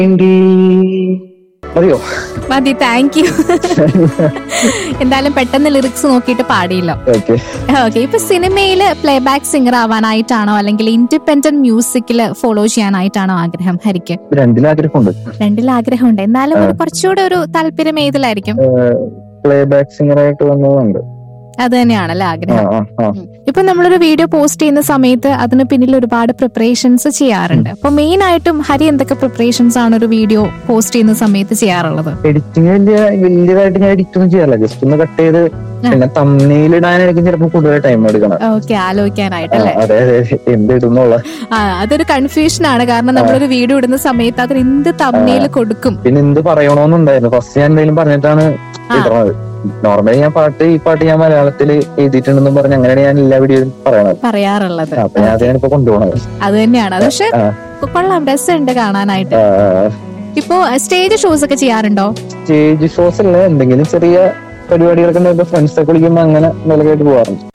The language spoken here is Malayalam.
വേണ്ടി മതിയോ മതി താങ്ക് യു എന്തായാലും പെട്ടെന്ന് ലിറിക്സ് നോക്കിയിട്ട് പാടിയല്ലോ ഓക്കെ ഓക്കെ ഇപ്പൊ സിനിമയിൽ പ്ലേബാക്ക് സിംഗർ ആവാനായിട്ടാണോ അല്ലെങ്കിൽ ഇൻഡിപെൻഡന്റ് മ്യൂസിക്കിൽ ഫോളോ ചെയ്യാനായിട്ടാണോ ആഗ്രഹം ഹരിക്ക് രണ്ടിലും ആഗ്രഹമുണ്ട് രണ്ടിൽ ആഗ്രഹമുണ്ട് എന്നാലും ഒരു കുറച്ചുകൂടെ ഒരു താല്പര്യം ഏതിലായിരിക്കും പ്ലേ ബാക്ക് സിംഗർ ആയിട്ട് വന്നതുണ്ട് അത് തന്നെയാണല്ലേ ആ ആഗ്രഹം ആ ആ ഇപ്പൊ നമ്മളൊരു വീഡിയോ പോസ്റ്റ് ചെയ്യുന്ന സമയത്ത് അതിന് പിന്നിൽ ഒരുപാട് പ്രിപ്പറേഷൻസ് ചെയ്യാറുണ്ട് അപ്പൊ മെയിൻ ആയിട്ടും ഹരി എന്തൊക്കെ പ്രിപ്പറേഷൻസ് ആണ് ഒരു വീഡിയോ പോസ്റ്റ് ചെയ്യുന്ന സമയത്ത് ചെയ്യാറുള്ളത് എഡിറ്റിംഗ് വലിയ വലിയതായിട്ട് ഞാൻ എഡിറ്റ് ഒന്നും ചെയ്യാറില്ല ജസ്റ്റ് ഒന്ന് കട്ട് ചെയ്ത് പിന്നെ തമ്മിൽ ഇടാനായിരിക്കും ചിലപ്പോൾ കൂടുതൽ ടൈം എടുക്കണം ഓക്കെ ആ, ആലോചിക്കാനായിട്ടല്ലേ അതെ അതെ എന്ത് ഇടുന്നുള്ള ആ അതൊരു കൺഫ്യൂഷൻ ആണ് കാരണം നമ്മളൊരു വീഡിയോ ഇടുന്ന സമയത്ത് അതിന് എന്ത് തമ്മിൽ കൊടുക്കും പിന്നെ എന്ത് പറയണമെന്നുണ്ടായിരുന്നു ഫസ്റ്റ് ഞാൻ എന്തെങ്കിലും പറഞ്ഞിട്ടാണ് ആ. ഇടണത് നോർമലി ഞാൻ പാട്ട് ഈ പാട്ട് ഞാൻ മലയാളത്തിൽ എഴുതിയിട്ടുണ്ടെന്നും പറഞ്ഞ് അങ്ങനെയാണ് ഞാൻ എല്ലാ വീഡിയോയിലും പറയണത് പറയാറുള്ളത് അപ്പൊ ഞാൻ അതിനാണ് ഇപ്പൊ കൊണ്ടുപോകണത് അത് തന്നെയാണ് അത് പക്ഷെ ആ. കൊള്ളാം രസമുണ്ട് കാണാനായിട്ട് ഇപ്പോ സ്റ്റേജ് ഷോസ് ഒക്കെ ചെയ്യാറുണ്ടോ സ്റ്റേജ് ഷോസ് അല്ല എന്തെങ്കിലും ചെറിയ പരിപാടികളൊക്കെ ഫ്രണ്ട്സ് ഒക്കെ വിളിക്കുമ്പോ അങ്ങനെ നിലകായിട്ട് പോകാറുണ്ട്